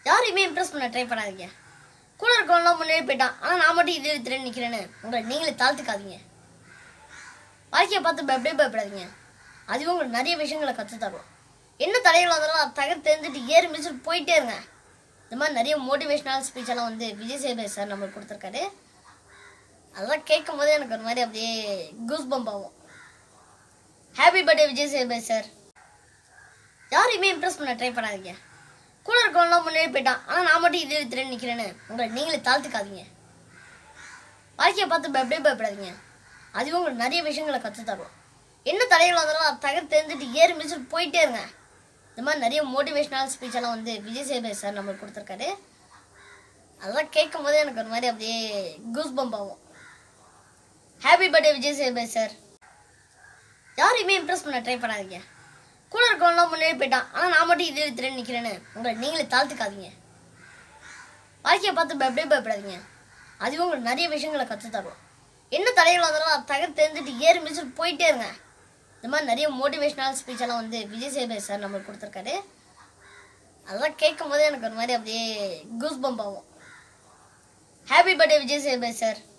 யாரையுமே இம்ப்ரெஸ் பண்ண ட்ரை பண்ணாதீங்க கூட இருக்கவங்களாம் முன்னாடி போயிட்டான் ஆனால் நான் மட்டும் இது எடுத்துறேன் நிற்கிறேன்னு உங்களை நீங்களே தாழ்த்துக்காதீங்க வாழ்க்கையை பார்த்து பயப்படவே பயப்படாதீங்க அதுவும் உங்களுக்கு நிறைய விஷயங்களை கற்றுத் தரும் என்ன தடைகள் வந்தாலும் தகர் தெரிஞ்சுட்டு ஏறி மிதிச்சுட்டு போயிட்டே இருங்க இந்த மாதிரி நிறைய மோட்டிவேஷனல் ஸ்பீச் எல்லாம் வந்து விஜய் சேதுபதி சார் நம்மளுக்கு கொடுத்துருக்காரு அதெல்லாம் கேட்கும் போதே எனக்கு ஒரு மாதிரி அப்படியே கூஸ் பம்ப் ஆகும் happy birthday Vijay Sethupathi sir யாரையுமே இம்ப்ரெஸ் பண்ண ட்ரை பண்ணாதீங்க கூட இருக்கவங்களாம் முன்னாடி போயிட்டான் ஆனால் நான் மட்டும் இது எடுத்துறேன் நிற்கிறேன்னு உங்களை நீங்களே தாழ்த்துக்காதீங்க வாழ்க்கையை பார்த்து பயப்படவே பயப்படாதீங்க அதுவும் உங்களுக்கு நிறைய விஷயங்களை கற்றுத் தரும் என்ன தடைகள் வந்தாலும் தகர் தெரிஞ்சுட்டு ஏறி மிதிச்சுட்டு போயிட்டே இருங்க இந்த மாதிரி நிறைய மோட்டிவேஷனல் ஸ்பீச் எல்லாம் வந்து விஜய் சேதுபதி சார் நம்மளுக்கு கொடுத்துருக்காரு அதெல்லாம் கேட்கும் போதே எனக்கு ஒரு மாதிரி அப்படியே கூஸ் பம்ப் ஆகும் happy birthday Vijay Sethupathi sir யாரையுமே இம்ப்ரெஸ் பண்ண ட்ரை பண்ணாதீங்க கூட இருக்கவங்களாம் முன்னாடி போயிட்டான் ஆனால் நான் மட்டும் இது எடுத்துறேன் நிற்கிறேன்னு உங்களை நீங்களே தாழ்த்துக்காதீங்க வாழ்க்கையை பார்த்து பயப்படவே பயப்படாதீங்க அதுவும் உங்களுக்கு நிறைய விஷயங்களை கற்றுத் தரும் என்ன தடைகள் வந்தாலும் தகர் தெரிஞ்சுட்டு ஏறி மிதிச்சுட்டு போயிட்டே இருங்க இந்த மாதிரி நிறைய மோட்டிவேஷனல் ஸ்பீச் எல்லாம் வந்து விஜய் சேதுபதி சார் நம்மளுக்கு கொடுத்துருக்காரு அதெல்லாம் கேட்கும் போதே எனக்கு ஒரு மாதிரி அப்படியே கூஸ் பம்ப் ஆகும் happy birthday Vijay Sethupathi sir